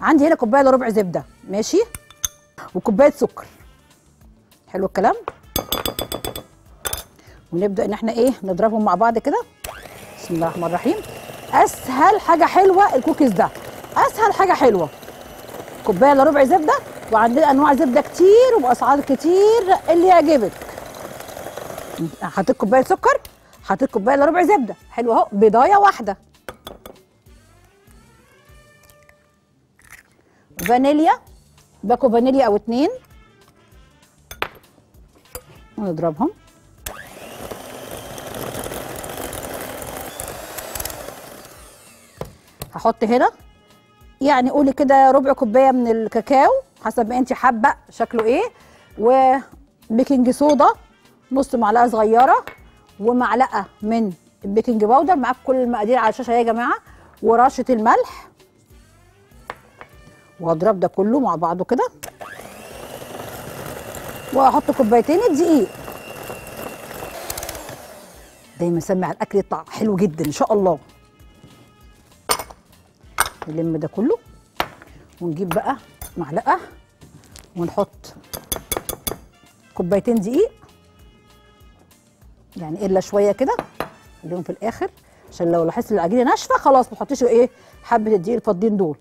عندي هنا كوبايه الا ربع زبده ماشي وكوبايه سكر حلو الكلام ونبدا ان احنا ايه نضربهم مع بعض كده بسم الله الرحمن الرحيم اسهل حاجه حلوه الكوكيز ده اسهل حاجه حلوه كوبايه الا ربع زبده وعندنا انواع زبده كتير وباسعار كتير اللي يعجبك حطيت كوبايه سكر حطيت كوبايه الا ربع زبده حلو اهو بيضايه واحده فانيليا باكو فانيليا او اتنين ونضربهم هحط هنا يعني قولي كده ربع كوبايه من الكاكاو حسب ما انت حابه شكله ايه وبيكنج صودا نص معلقه صغيره ومعلقه من البيكنج باودر معاك كل المقادير على الشاشه يا جماعه ورشه الملح واضرب ده كله مع بعضه كده واحط كوبايتين الدقيق دايما سمع الاكل يطلع حلو جدا ان شاء الله نلم ده كله ونجيب بقى معلقه ونحط كوبايتين دقيق يعني الا شويه كده خليهم في الاخر عشان لو لاحظت العجينه ناشفه خلاص ما تحطيش ايه حبه الدقيق الفاضيين دول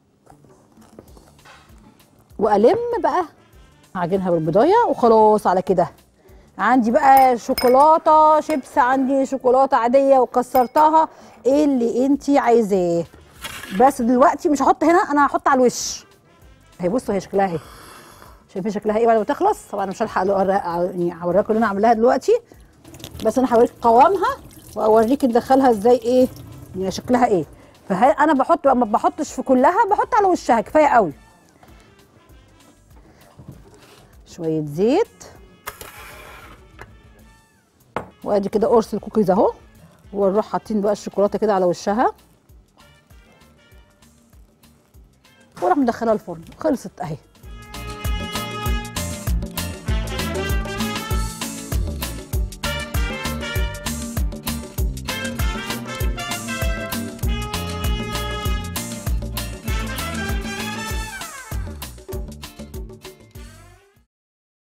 والم بقى عجينها بالبضايه وخلاص على كده عندي بقى شوكولاته شيبس عندي شوكولاته عاديه وكسرتها ايه اللي انت عايزاه بس دلوقتي مش هحط هنا انا هحط على الوش اهي بصوا هي شكلها اهي شايفين شكلها ايه بعد ما تخلص طبعا مش هلحق أوري- يعني هوريكم اللي انا عاملاها دلوقتي بس انا هوريك قوامها واوريك ندخلها ازاي ايه يعني شكلها ايه فهي انا بحط ما بحطش في كلها بحط على وشها كفايه قوي شويه زيت وادي كده قرص الكوكيز اهو ونروح حاطين بقى الشوكولاته كده على وشها وراح مدخلها الفرن خلصت اهي